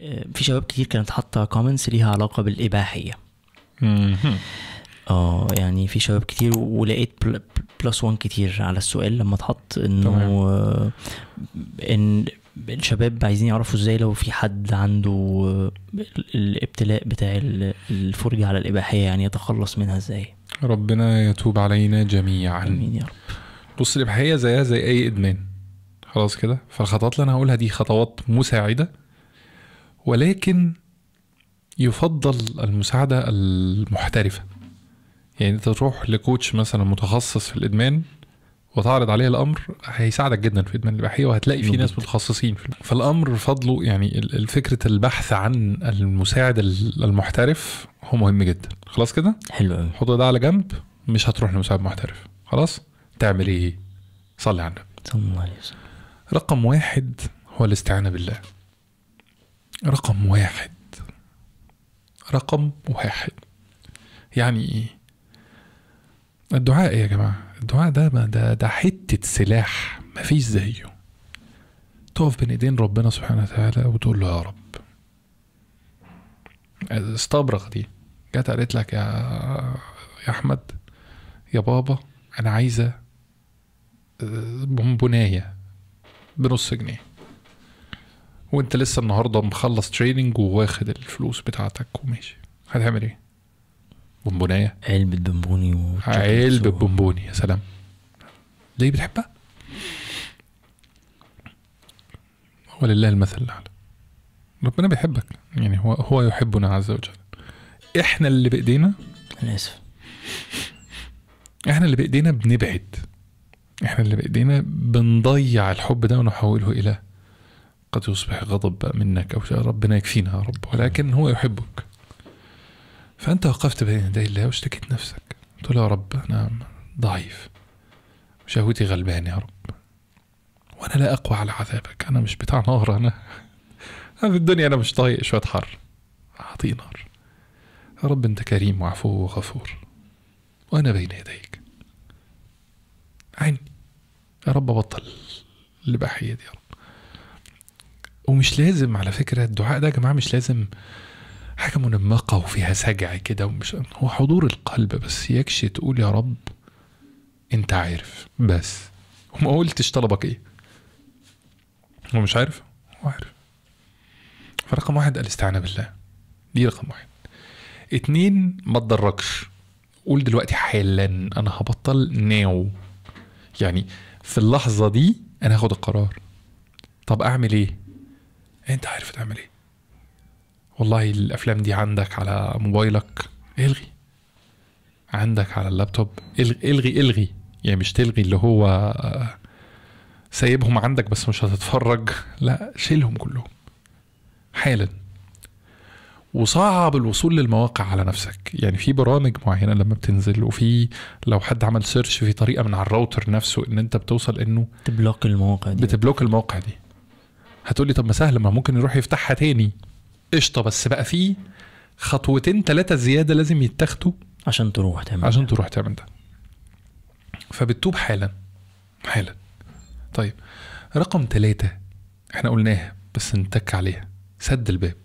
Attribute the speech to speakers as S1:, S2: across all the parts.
S1: آه، في شباب كتير كانت حاطه كومنتس ليها علاقه بالاباحيه
S2: مهم.
S1: اه يعني في شباب كتير ولقيت بل- بلس وان كتير على السؤال لما اتحط انه
S2: تمام.
S1: آه، ان الشباب عايزين يعرفوا ازاي لو في حد عنده آه، ال- الابتلاء بتاع ال- الفرجة على الإباحية يعني يتخلص منها ازاي
S2: ربنا يتوب علينا جميعا
S1: امين يا رب
S2: بص الإباحية زيها زي أي إدمان خلاص كده فالخطوات اللي أنا هقولها دي خطوات مساعدة ولكن يفضل المساعدة المحترفة يعني أنت تروح لكوتش مثلا متخصص في الإدمان وتعرض عليه الأمر هيساعدك جدا في إدمان الإباحية وهتلاقي في
S1: حلو
S2: ناس
S1: جدا.
S2: متخصصين في فالأمر فضله يعني ال- الفكرة البحث عن المساعد ال- المحترف هو مهم جدا خلاص كده
S1: حلو قوي
S2: حط ده على جنب مش هتروح لمساعد محترف خلاص تعمل ايه صلي على النبي
S1: صلى الله عليه وسلم
S2: رقم واحد هو الاستعانة بالله رقم واحد رقم واحد يعني ايه الدعاء إيه يا جماعة الدعاء ده ما ده ده حتة سلاح مفيش زيه تقف بين ايدين ربنا سبحانه وتعالى وتقول له يا رب استبرق دي جت قالت لك يا يا احمد يا بابا انا عايزه آه، بونبونايه بنص جنيه وانت لسه النهارده مخلص تريننج وواخد الفلوس بتاعتك وماشي هتعمل ايه بونبونايه
S1: علبة بونبوني و
S2: علبة بونبوني يا سلام ليه بتحبها ولله المثل الاعلى ربنا بيحبك يعني هو هو يحبنا عز وجل احنا اللي بايدينا
S1: انا اسف
S2: احنا اللي بايدينا بنبعد احنا اللي بايدينا بنضيع الحب ده ونحوله الى قد يصبح غضب بقى منك او شيء ربنا يكفينا يا رب ولكن هو يحبك فانت وقفت بين يدي الله واشتكيت نفسك قلت له يا رب انا ضعيف شهوتي غلبان يا رب وانا لا اقوى على عذابك انا مش بتاع نار انا أنا في الدنيا انا مش طايق شويه حر اعطيه نار يا رب انت كريم وعفو وغفور وانا بين يديك عيني يا رب بطل الإباحية دي يا رب ومش لازم على فكرة الدعاء ده يا جماعة مش لازم حاجة منمقة وفيها سجع كده ومش هو حضور القلب بس يكشي تقول يا رب انت عارف بس وما قلتش طلبك ايه هو مش عارف هو عارف فرقم واحد الاستعانة بالله دي رقم واحد اتنين ما تضركش قول دلوقتي حالا انا هبطل ناو يعني في اللحظة دي انا هاخد القرار طب اعمل ايه انت عارف تعمل ايه والله الافلام دي عندك على موبايلك الغي عندك على اللابتوب الغي الغي, الغي. يعني مش تلغي اللي هو آه، سايبهم عندك بس مش هتتفرج لا شيلهم كلهم حالا وصعب الوصول للمواقع على نفسك يعني في برامج معينه لما بتنزل وفي لو حد عمل سيرش في طريقه من على الراوتر نفسه ان انت بتوصل انه
S1: تبلوك المواقع دي
S2: بتبلوك الموقع دي هتقولي طب ما سهل ما ممكن يروح يفتحها تاني قشطه بس بقى في خطوتين ثلاثه زياده لازم يتاخدوا
S1: عشان تروح تعمل
S2: عشان تروح تعمل ده فبتتوب حالا حالا طيب رقم ثلاثة احنا قلناها بس نتك عليها سد الباب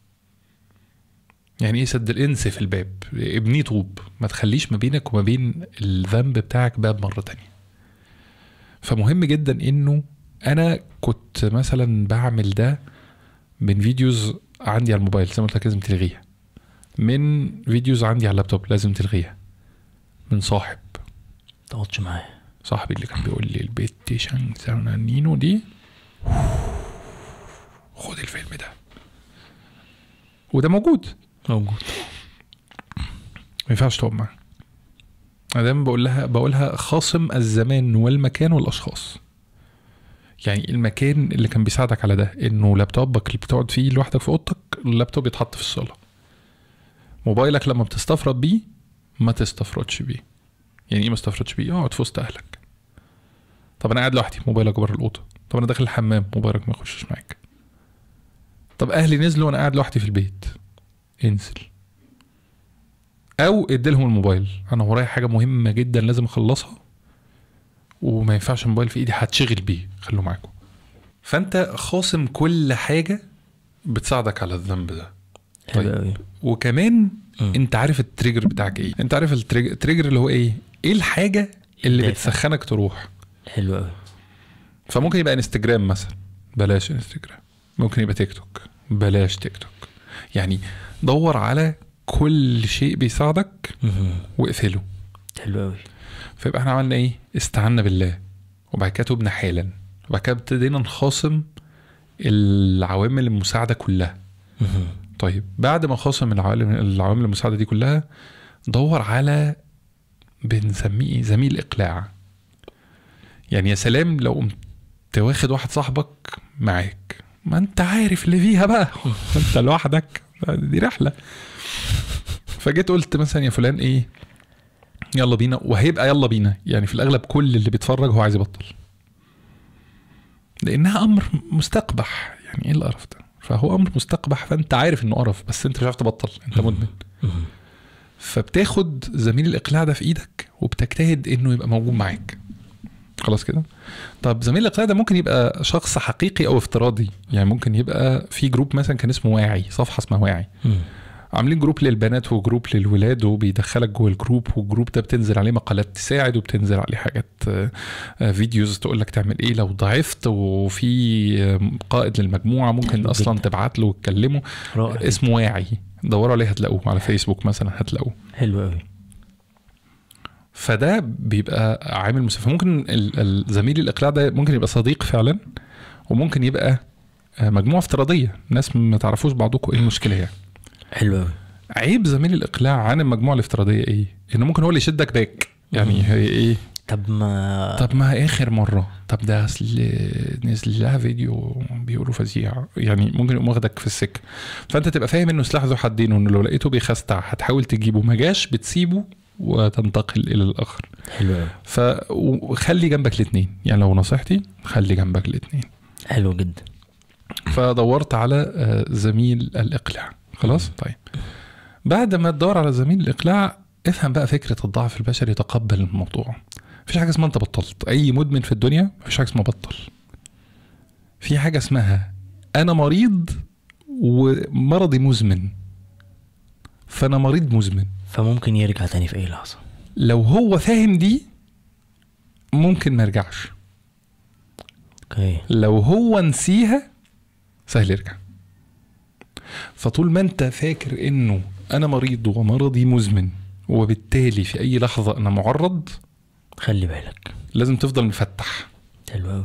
S2: يعني ايه سد الانس في الباب ابنيه طوب ما تخليش ما بينك وما بين الذنب بتاعك باب مرة تانية فمهم جدا انه انا كنت مثلا بعمل ده من فيديوز عندي على الموبايل زي ما قلت لك لازم تلغيها من فيديوز عندي على اللابتوب لازم تلغيها من صاحب
S1: تقعدش معاه
S2: صاحبي اللي كان بيقول لي البت شانغ نينو دي خد الفيلم ده وده موجود
S1: موجود
S2: ما ينفعش تقعد معاه انا دايما بقول لها بقولها خاصم الزمان والمكان والاشخاص يعني المكان اللي كان بيساعدك على ده انه لابتوبك اللي بتقعد فيه لوحدك في اوضتك اللابتوب يتحط في الصاله موبايلك لما بتستفرد بيه ما تستفردش بيه يعني ايه ما تستفردش بيه اقعد في وسط اهلك طب انا قاعد لوحدي موبايلك بره الاوضه طب انا داخل الحمام موبايلك ما يخشش معاك طب اهلي نزلوا وانا قاعد لوحدي في البيت انزل او اديلهم الموبايل انا ورايا حاجه مهمه جدا لازم اخلصها وما ينفعش الموبايل في ايدي هتشغل بيه خلوه معاكم فانت خاصم كل حاجه بتساعدك على الذنب ده
S1: حلو
S2: طيب.
S1: قوي
S2: وكمان
S1: مم.
S2: انت عارف التريجر بتاعك ايه انت عارف التريج- التريجر اللي هو ايه ايه الحاجه اللي
S1: الدافع.
S2: بتسخنك تروح
S1: حلو قوي
S2: فممكن يبقى انستجرام مثلا بلاش انستجرام ممكن يبقى تيك توك بلاش تيك توك يعني دور على كل شيء بيساعدك
S1: مهم.
S2: واقفله
S1: حلو قوي
S2: فيبقى احنا عملنا ايه استعنا بالله وبعد كده تبنا حالا وبعد كده ابتدينا نخاصم العوامل المساعده كلها
S1: مهم.
S2: طيب بعد ما خاصم العوامل العوامل المساعده دي كلها دور على بنسميه إيه؟ زميل اقلاع يعني يا سلام لو قمت واخد واحد صاحبك معاك ما انت عارف اللي فيها بقى انت لوحدك دي رحله فجيت قلت مثلا يا فلان ايه يلا بينا وهيبقى يلا بينا يعني في الاغلب كل اللي بيتفرج هو عايز يبطل لانها امر مستقبح يعني ايه القرف ده فهو امر مستقبح فانت عارف انه قرف بس انت مش عارف تبطل انت مدمن
S1: مهم.
S2: فبتاخد زميل الاقلاع ده في ايدك وبتجتهد انه يبقى موجود معاك خلاص كده طب زميل الاقلاع ده ممكن يبقى شخص حقيقي او افتراضي يعني ممكن يبقى في جروب مثلا كان اسمه واعي صفحه اسمها واعي
S1: مم.
S2: عاملين جروب للبنات وجروب للولاد وبيدخلك جوه الجروب والجروب ده بتنزل عليه مقالات تساعد وبتنزل عليه حاجات آه، آه، فيديوز تقول لك تعمل ايه لو ضعفت وفي آه، قائد للمجموعه ممكن
S1: حلو
S2: اصلا
S1: جدا.
S2: تبعت له وتكلمه
S1: رائع
S2: اسمه واعي دوروا عليه هتلاقوه على فيسبوك مثلا هتلاقوه
S1: حلو قوي
S2: فده بيبقى عامل مسافه ممكن ال- ال- زميل الاقلاع ده ممكن يبقى صديق فعلا وممكن يبقى آه، مجموعه افتراضيه ناس ما تعرفوش بعضكم ايه المشكله يعني
S1: حلو قوي
S2: عيب زميل الاقلاع عن المجموعه الافتراضيه ايه انه ممكن هو اللي يشدك باك يعني هي ايه
S1: طب ما
S2: طب ما اخر مره طب ده اصل نزل لها فيديو بيقولوا فظيع يعني ممكن يقوم واخدك في السكه فانت تبقى فاهم انه سلاح ذو حدين وانه لو لقيته بيخستع هتحاول تجيبه ما جاش بتسيبه وتنتقل الى الاخر
S1: حلو قوي
S2: ف وخلي جنبك الاثنين يعني لو نصيحتي خلي جنبك الاثنين
S1: حلو جدا
S2: فدورت على آه، زميل الاقلاع خلاص طيب بعد ما تدور على زميل الاقلاع افهم بقى فكره الضعف البشري يتقبل الموضوع مفيش حاجه اسمها انت بطلت اي مدمن في الدنيا مفيش حاجه اسمها بطل في حاجه اسمها انا مريض ومرضي مزمن فانا مريض مزمن
S1: فممكن يرجع تاني في اي لحظه
S2: لو هو فاهم دي ممكن ما يرجعش
S1: اوكي
S2: لو هو نسيها سهل يرجع فطول ما انت فاكر انه انا مريض ومرضي مزمن وبالتالي في اي لحظه انا معرض
S1: خلي بالك
S2: لازم تفضل مفتح
S1: حلو قوي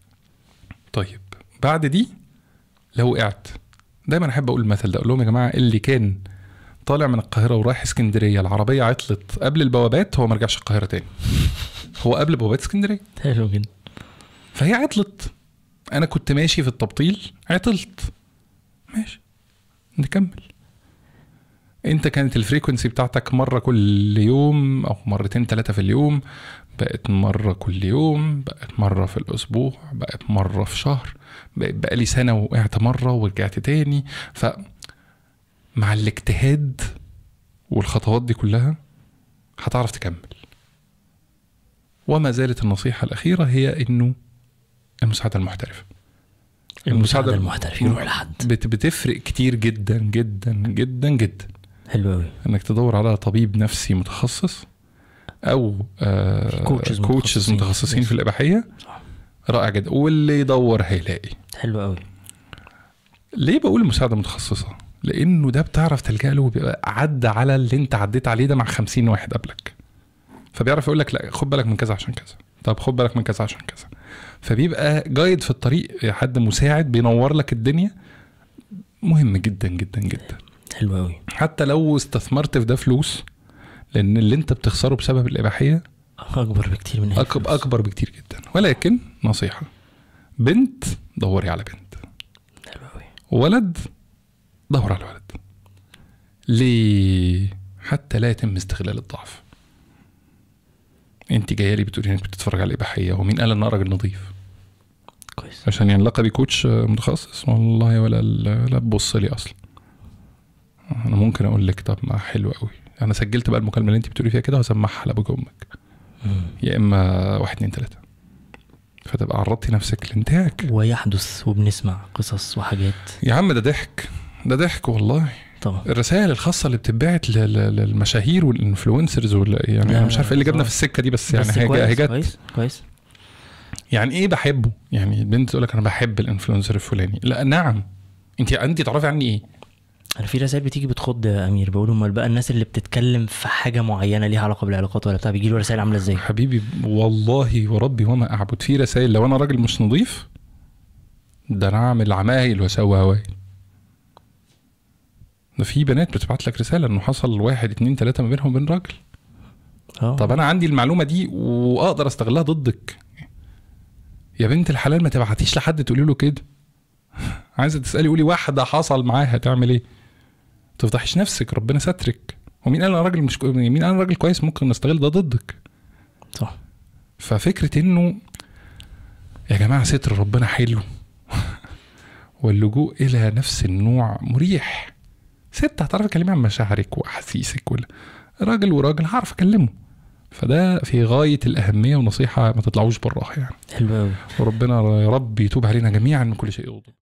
S2: طيب بعد دي لو وقعت دايما احب اقول المثل ده اقول لهم يا جماعه اللي كان طالع من القاهره ورايح اسكندريه العربيه عطلت قبل البوابات هو ما رجعش القاهره تاني هو قبل بوابات اسكندريه
S1: حلو جدا
S2: فهي عطلت انا كنت ماشي في التبطيل عطلت ماشي نكمل انت كانت الفريكونسي بتاعتك مرة كل يوم او مرتين ثلاثة في اليوم بقت مرة كل يوم بقت مرة في الاسبوع بقت مرة في شهر بقت بقالي سنة وقعت مرة ورجعت تاني ف مع الاجتهاد والخطوات دي كلها هتعرف تكمل وما زالت النصيحة الأخيرة هي إنه المساعدة المحترفة
S1: المساعدة المحترف يروح لحد
S2: بت بتفرق كتير جدا جدا جدا جدا
S1: حلو قوي
S2: انك تدور على طبيب نفسي متخصص او آه
S1: كوتشز
S2: كوتشز
S1: متخصصين.
S2: متخصصين في الاباحيه
S1: صح.
S2: رائع جدا واللي يدور هيلاقي
S1: حلو قوي
S2: ليه بقول مساعده متخصصه لانه ده بتعرف تلجا له وبيبقى عدى على اللي انت عديت عليه ده مع خمسين واحد قبلك فبيعرف يقول لك لا خد بالك من كذا عشان كذا طب خد بالك من كذا عشان كذا فبيبقى جايد في الطريق حد مساعد بينور لك الدنيا مهم جدا جدا جدا
S1: حلو قوي
S2: حتى لو استثمرت في ده فلوس لان اللي انت بتخسره بسبب الاباحيه
S1: اكبر بكتير من
S2: أكبر, اكبر بكتير جدا ولكن نصيحه بنت دوري على بنت
S1: حلو قوي
S2: ولد دور على ولد ليه حتى لا يتم استغلال الضعف انت جايه لي بتقولي انك بتتفرج على الاباحيه ومين قال ان انا راجل نظيف
S1: كويس
S2: عشان يعني لقبي كوتش متخصص والله ولا لا تبص لي اصلا انا ممكن اقول لك طب ما حلو قوي انا سجلت بقى المكالمه اللي انت بتقولي فيها كده وهسمعها لابوك وامك
S1: مم.
S2: يا اما واحد اتنين تلاته فتبقى عرضتي نفسك لانتهاك
S1: ويحدث وبنسمع قصص وحاجات
S2: يا عم ده ضحك ده ضحك والله
S1: طبعا
S2: الرسائل الخاصه اللي بتتبعت ل- ل- للمشاهير والانفلونسرز وال... يعني
S1: لا،
S2: انا مش عارف ايه اللي جابنا
S1: صح.
S2: في السكه دي بس يعني
S1: بس
S2: هي هي
S1: كويس
S2: جت
S1: كويس كويس
S2: يعني ايه بحبه يعني البنت تقول لك انا بحب الانفلونسر الفلاني لا نعم انت انت تعرفي عني ايه
S1: انا في رسائل بتيجي بتخض يا امير بيقولوا امال بقى الناس اللي بتتكلم في حاجه معينه ليها علاقه بالعلاقات ولا بتاع بيجي له رسائل عامله ازاي
S2: حبيبي والله وربي وما اعبد في رسائل لو انا راجل مش نظيف ده انا اعمل عمايل واسوي هواي ده في بنات بتبعت لك رساله انه حصل واحد اتنين تلاته ما بينهم وبين راجل
S1: اه
S2: طب انا عندي المعلومه دي واقدر استغلها ضدك يا بنت الحلال ما تبعتيش لحد تقولي له كده عايزه تسالي قولي واحده حصل معاها تعمل ايه تفضحيش نفسك ربنا سترك ومين قال انا راجل مش كوي... مين قال انا راجل كويس ممكن نستغل ده ضدك
S1: صح
S2: ففكره انه يا جماعه ستر ربنا حلو واللجوء الى نفس النوع مريح ست هتعرف تكلمي عن مشاعرك واحاسيسك ولا راجل وراجل هعرف اكلمه فده في غايه الاهميه ونصيحه ما تطلعوش براها يعني
S1: حلو قوي
S2: وربنا يا رب يتوب علينا جميعا من كل شيء يغضب